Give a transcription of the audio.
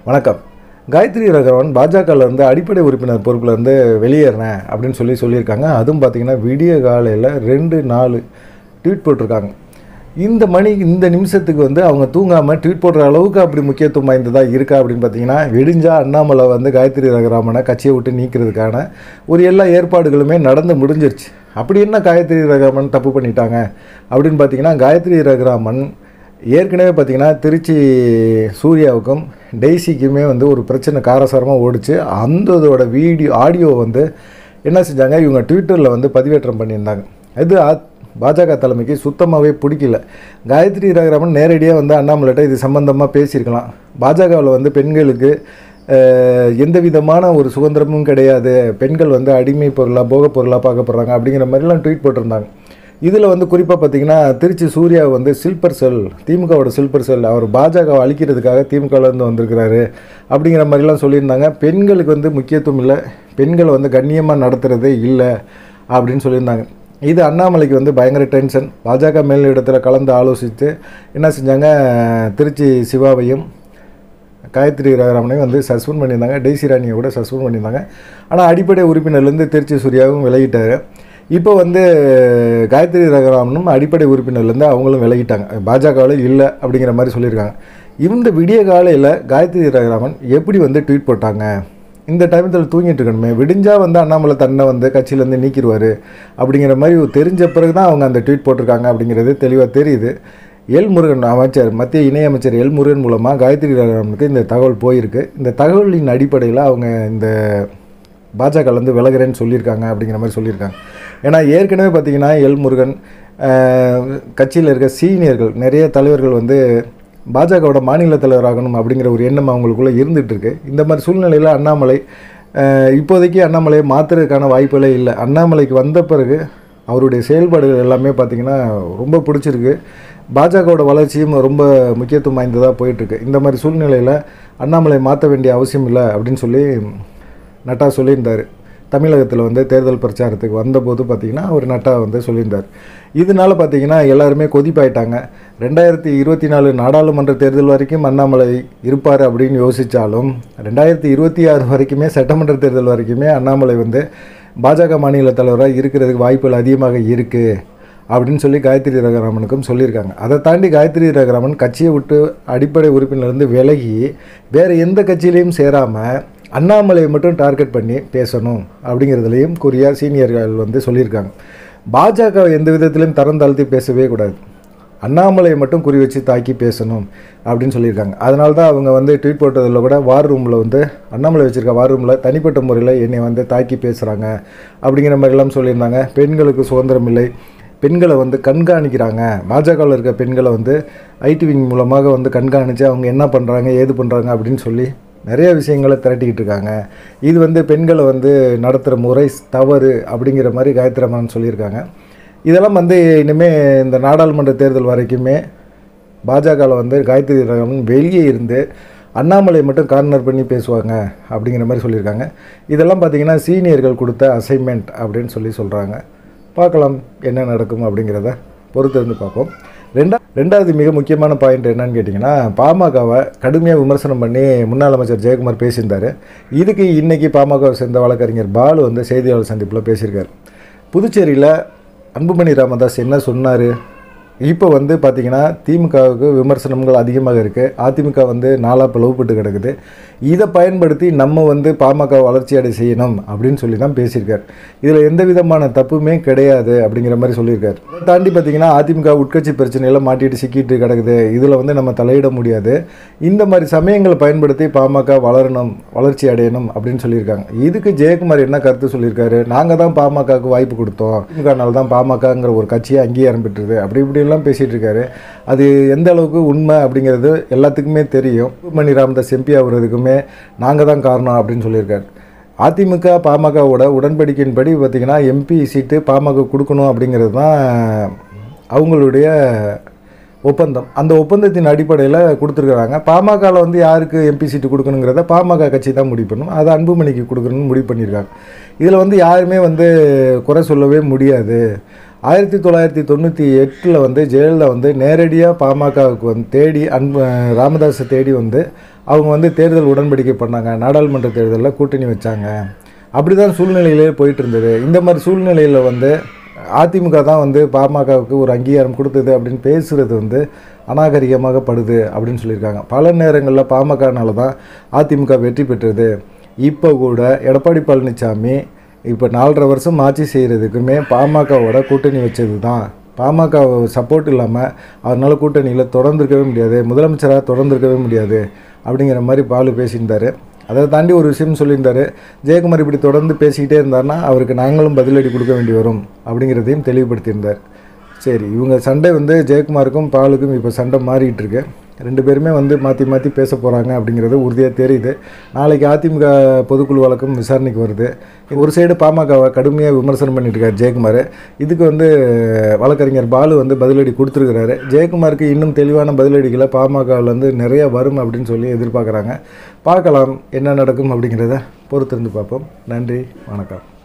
வணக்கம் காயத்ரி ரகவன் பாஜகலேருந்து அடிப்படை உறுப்பினர் பொறுப்புலேருந்து வெளியேறினேன் அப்படின்னு சொல்லி சொல்லியிருக்காங்க அதுவும் பார்த்தீங்கன்னா விடிய காலையில் ரெண்டு நாலு ட்வீட் போட்டிருக்காங்க இந்த மணி இந்த நிமிஷத்துக்கு வந்து அவங்க தூங்காமல் ட்வீட் போடுற அளவுக்கு அப்படி முக்கியத்துவம் வாய்ந்ததாக இருக்கா அப்படின்னு பார்த்தீங்கன்னா விடிஞ்சா அண்ணாமலை வந்து காயத்ரி ரகராமனை கட்சியை விட்டு நீக்கிறதுக்கான ஒரு எல்லா ஏற்பாடுகளுமே நடந்து முடிஞ்சிருச்சு அப்படி என்ன காயத்ரி ரகராமன் தப்பு பண்ணிட்டாங்க அப்படின்னு பார்த்தீங்கன்னா காயத்ரி ரகராமன் ஏற்கனவே பார்த்தீங்கன்னா திருச்சி சூர்யாவுக்கும் டெய்ஸிக்குமே வந்து ஒரு பிரச்சனை காரசாரமாக ஓடிச்சு அந்த இதோட வீடியோ ஆடியோ வந்து என்ன செஞ்சாங்க இவங்க ட்விட்டரில் வந்து பதிவேற்றம் பண்ணியிருந்தாங்க இது ஆ- பாஜக தலைமைக்கு சுத்தமாகவே பிடிக்கல காயத்ரி ரகராமன் நேரடியாக வந்து அண்ணாமலைட்ட இது சம்பந்தமாக பேசியிருக்கலாம் பாஜகவில் வந்து பெண்களுக்கு அஹ், எந்த விதமான ஒரு சுதந்திரமும் கிடையாது பெண்கள் வந்து அடிமை பொருளாக போக பொருளாக பார்க்கப்படுறாங்க அப்படிங்கிற மாதிரிலாம் ட்வீட் போட்டிருந்தாங்க இதில் வந்து குறிப்பாக பார்த்தீங்கன்னா திருச்சி சூர்யா வந்து சில்பர் செல் திமுகவோட சில்பர் செல் அவர் பாஜகவை அழிக்கிறதுக்காக திமுகலேருந்து வந்திருக்கிறாரு அப்படிங்கிற மாதிரிலாம் சொல்லியிருந்தாங்க பெண்களுக்கு வந்து முக்கியத்துவம் இல்லை பெண்களை வந்து கண்ணியமாக நடத்துகிறதே இல்லை அப்படின்னு சொல்லியிருந்தாங்க இது அண்ணாமலைக்கு வந்து பயங்கர டென்ஷன் பாஜக மேலிடத்தில் கலந்து ஆலோசித்து என்ன செஞ்சாங்க திருச்சி சிவாவையும் காயத்ரி ரகராமனையும் வந்து சஸ்பெண்ட் பண்ணியிருந்தாங்க டெய்சி ராணியை கூட சஸ்பெண்ட் பண்ணியிருந்தாங்க ஆனால் அடிப்படை உறுப்பினர்லேருந்து திருச்சி சூர்யாவும் விலகிட்டார் இப்போ வந்து காயத்ரி ரகராமனும் அடிப்படை உறுப்பினர்லேருந்து அவங்களும் விலகிட்டாங்க பாஜகவில் இல்லை அப்படிங்கிற மாதிரி சொல்லியிருக்காங்க இந்த விடிய காலையில் காயத்ரி ரகராமன் எப்படி வந்து ட்வீட் போட்டாங்க இந்த டைமத்தில் தூங்கிட்டு இருக்கணுமே விடிஞ்சா வந்து அண்ணாமலை தன்னை வந்து கட்சியிலேருந்து நீக்கிடுவார் அப்படிங்கிற மாதிரி தெரிஞ்ச பிறகு தான் அவங்க அந்த ட்வீட் போட்டிருக்காங்க அப்படிங்கிறது தெளிவாக தெரியுது எல் முருகன் அமைச்சர் மத்திய இணையமைச்சர் எல் முருகன் மூலமாக காயத்ரி ரகராமனுக்கு இந்த தகவல் போயிருக்கு இந்த தகவலின் அடிப்படையில் அவங்க இந்த பாஜகலேருந்து விலகிறேன்னு சொல்லியிருக்காங்க அப்படிங்கிற மாதிரி சொல்லியிருக்காங்க ஏன்னா ஏற்கனவே பார்த்தீங்கன்னா எல் முருகன் கட்சியில் இருக்க சீனியர்கள் நிறைய தலைவர்கள் வந்து பாஜகவோட மாநில தலைவராகணும் அப்படிங்கிற ஒரு எண்ணம் அவங்களுக்குள்ளே இருந்துகிட்டு இருக்கு இந்த மாதிரி சூழ்நிலையில் அண்ணாமலை அஹ், இப்போதைக்கு அண்ணாமலையை மாற்றுறதுக்கான வாய்ப்புகளே இல்லை அண்ணாமலைக்கு வந்த பிறகு அவருடைய செயல்பாடுகள் எல்லாமே பார்த்திங்கன்னா ரொம்ப பிடிச்சிருக்கு பாஜகவோட வளர்ச்சியும் ரொம்ப முக்கியத்துவம் வாய்ந்ததாக போயிட்டுருக்கு இந்த மாதிரி சூழ்நிலையில் அண்ணாமலை மாற்ற வேண்டிய அவசியம் இல்லை அப்படின்னு சொல்லி நட்டா சொல்லியிருந்தார் தமிழகத்தில் வந்து தேர்தல் பிரச்சாரத்துக்கு வந்தபோது பார்த்திங்கன்னா அவர் நட்டா வந்து சொல்லியிருந்தார் இதனால பார்த்திங்கன்னா எல்லாருமே கொதிப்பாயிட்டாங்க ரெண்டாயிரத்தி இருபத்தி நாலு நாடாளுமன்ற தேர்தல் வரைக்கும் அண்ணாமலை இருப்பார் அப்படின்னு யோசித்தாலும் ரெண்டாயிரத்தி இருபத்தி ஆறு வரைக்குமே சட்டமன்ற தேர்தல் வரைக்குமே அண்ணாமலை வந்து பாஜக மாநில தலைவராக இருக்கிறதுக்கு வாய்ப்புகள் அதிகமாக இருக்குது அப்படின்னு சொல்லி காயத்ரி ரகராமனுக்கும் சொல்லியிருக்காங்க அதை தாண்டி காயத்ரி ரகராமன் கட்சியை விட்டு அடிப்படை உறுப்பினர்லேருந்து விலகி வேறு எந்த கட்சியிலையும் சேராமல் அண்ணாமலையை மட்டும் டார்கெட் பண்ணி பேசணும் அப்படிங்கிறதுலையும் குறியா சீனியர்கள் வந்து சொல்லியிருக்காங்க பாஜக எந்த விதத்திலையும் தரம் தாழ்த்தி பேசவே கூடாது அண்ணாமலையை மட்டும் குறி வச்சு தாக்கி பேசணும் அப்படின்னு சொல்லியிருக்காங்க அதனால தான் அவங்க வந்து ட்வீட் போட்டதில் கூட வார் ரூமில் வந்து அண்ணாமலை வச்சுருக்க வார் ரூமில் தனிப்பட்ட முறையில் என்னை வந்து தாக்கி பேசுகிறாங்க அப்படிங்கிற மாதிரிலாம் சொல்லியிருந்தாங்க பெண்களுக்கு சுதந்திரம் இல்லை பெண்களை வந்து கண்காணிக்கிறாங்க பாஜகவில் இருக்க பெண்களை வந்து ஐடி விங் மூலமாக வந்து கண்காணித்து அவங்க என்ன பண்ணுறாங்க ஏது பண்ணுறாங்க அப்படின்னு சொல்லி நிறைய விஷயங்களை திரட்டிக்கிட்டு இருக்காங்க இது வந்து பெண்களை வந்து நடத்துகிற முறை தவறு அப்படிங்கிற மாதிரி காயத்ரமான் சொல்லியிருக்காங்க இதெல்லாம் வந்து இனிமேல் இந்த நாடாளுமன்ற தேர்தல் வரைக்குமே பாஜகவில் வந்து காயத்ரி ரகமன் வெளியே இருந்து அண்ணாமலை மட்டும் கார்னர் பண்ணி பேசுவாங்க அப்படிங்கிற மாதிரி சொல்லியிருக்காங்க இதெல்லாம் பார்த்தீங்கன்னா சீனியர்கள் கொடுத்த அசைன்மெண்ட் அப்படின்னு சொல்லி சொல்கிறாங்க பார்க்கலாம் என்ன நடக்கும் அப்படிங்கிறத பொறுத்து இருந்து பார்ப்போம் ரெண்டா ரெண்டாவது மிக முக்கியமான பாயிண்ட் என்னன்னு கேட்டிங்கன்னா பாமகவை கடுமையாக விமர்சனம் பண்ணி முன்னாள் அமைச்சர் ஜெயக்குமார் பேசியிருந்தார் இதுக்கு இன்றைக்கி பாமகவை சேர்ந்த வழக்கறிஞர் பாலு வந்து செய்தியாளர் சந்திப்பில் பேசியிருக்காரு புதுச்சேரியில் அன்புமணி ராமதாஸ் என்ன சொன்னார் இப்போ வந்து பார்த்திங்கன்னா திமுகவுக்கு விமர்சனங்கள் அதிகமாக இருக்குது அதிமுக வந்து நாளாக பிளவுபட்டு கிடக்குது இதை பயன்படுத்தி நம்ம வந்து பாமக வளர்ச்சி அடை செய்யணும் அப்படின்னு சொல்லி தான் பேசியிருக்கார் இதில் எந்த விதமான தப்புமே கிடையாது அப்படிங்கிற மாதிரி சொல்லியிருக்கார் இதை தாண்டி பார்த்திங்கன்னா அதிமுக உட்கட்சி பிரச்சனையில் மாட்டிட்டு சிக்கிட்டு கிடக்குது இதில் வந்து நம்ம தலையிட முடியாது இந்த மாதிரி சமயங்களை பயன்படுத்தி பாமக வளரணும் வளர்ச்சி அடையணும் அப்படின்னு சொல்லியிருக்காங்க இதுக்கு ஜெயக்குமார் என்ன கருத்து சொல்லியிருக்காரு நாங்கள் தான் பாமகவுக்கு வாய்ப்பு கொடுத்தோம் திமுகனால தான் பாமகங்கிற ஒரு கட்சியை அங்கீகாரம் பெற்றது அப்படி இப்படிலாம் பேசிகிட்டு இருக்காரு அது எந்த அளவுக்கு உண்மை அப்படிங்கிறது எல்லாத்துக்குமே தெரியும் மணி ராமதாஸ் எம்பி ஆகுறதுக்குமே நாங்கள் தான் காரணம் அப்படின்னு சொல்லியிருக்காரு அதிமுக பாமகவோட உடன்படிக்கையின்படி பார்த்திங்கன்னா எம்பி சீட்டு பாமக கொடுக்கணும் அப்படிங்கிறது தான் அவங்களுடைய ஒப்பந்தம் அந்த ஒப்பந்தத்தின் அடிப்படையில் கொடுத்துருக்குறாங்க பாமகவில் வந்து யாருக்கு எம்பி சீட்டு கொடுக்கணுங்கிறத பாமக கட்சி தான் முடிவு பண்ணும் அதை அன்புமணிக்கு கொடுக்கணும்னு முடிவு பண்ணியிருக்காங்க இதில் வந்து யாருமே வந்து குறை சொல்லவே முடியாது ஆயிரத்தி தொள்ளாயிரத்தி தொண்ணூற்றி எட்டில் வந்து ஜெயலலிதா வந்து நேரடியாக பாமகவுக்கு வந்து தேடி அன்பு ராமதாஸை தேடி வந்து அவங்க வந்து தேர்தல் உடன்படிக்கை பண்ணாங்க நாடாளுமன்ற தேர்தலில் கூட்டணி வச்சாங்க அப்படி தான் சூழ்நிலையிலே போயிட்டு இருந்தது இந்த மாதிரி சூழ்நிலையில் வந்து அதிமுக தான் வந்து பாமகவுக்கு ஒரு அங்கீகாரம் கொடுத்தது அப்படின்னு பேசுகிறது வந்து அநாகரிகமாக படுது அப்படின்னு சொல்லியிருக்காங்க பல நேரங்களில் பாமகனால தான் அதிமுக வெற்றி பெற்றது இப்போ கூட எடப்பாடி பழனிசாமி இப்போ நாலரை வருஷம் ஆட்சி செய்கிறதுக்குமே பாமகவோட கூட்டணி வச்சது தான் பாமக சப்போர்ட் இல்லாமல் அவரால் கூட்டணியில் தொடர்ந்துருக்கவே முடியாது முதலமைச்சராக தொடர்ந்துருக்கவே முடியாது அப்படிங்கிற மாதிரி பாலு பேசியிருந்தார் அதை தாண்டி ஒரு விஷயம் சொல்லியிருந்தார் ஜெயக்குமார் இப்படி தொடர்ந்து பேசிக்கிட்டே இருந்தார்னா அவருக்கு நாங்களும் பதிலடி கொடுக்க வேண்டி வரும் அப்படிங்கிறதையும் தெளிவுபடுத்தியிருந்தார் சரி இவங்க சண்டை வந்து ஜெயக்குமாருக்கும் பாலுக்கும் இப்போ சண்டை மாறிக்கிட்டு இருக்கு ரெண்டு பேருமே வந்து மாற்றி மாற்றி பேச போகிறாங்க அப்படிங்கிறது உறுதியாக தெரியுது நாளைக்கு அதிமுக பொதுக்குழு வழக்கம் விசாரணைக்கு வருது ஒரு சைடு பாமகவை கடுமையாக விமர்சனம் பண்ணிட்டு இருக்காரு ஜெயக்குமார் இதுக்கு வந்து வழக்கறிஞர் பாலு வந்து பதிலடி கொடுத்துருக்கிறாரு ஜெயக்குமாருக்கு இன்னும் தெளிவான பதிலடிகளை பாமகவில் வந்து நிறைய வரும் அப்படின்னு சொல்லி எதிர்பார்க்குறாங்க பார்க்கலாம் என்ன நடக்கும் அப்படிங்கிறத பொறுத்திருந்து பார்ப்போம் நன்றி வணக்கம்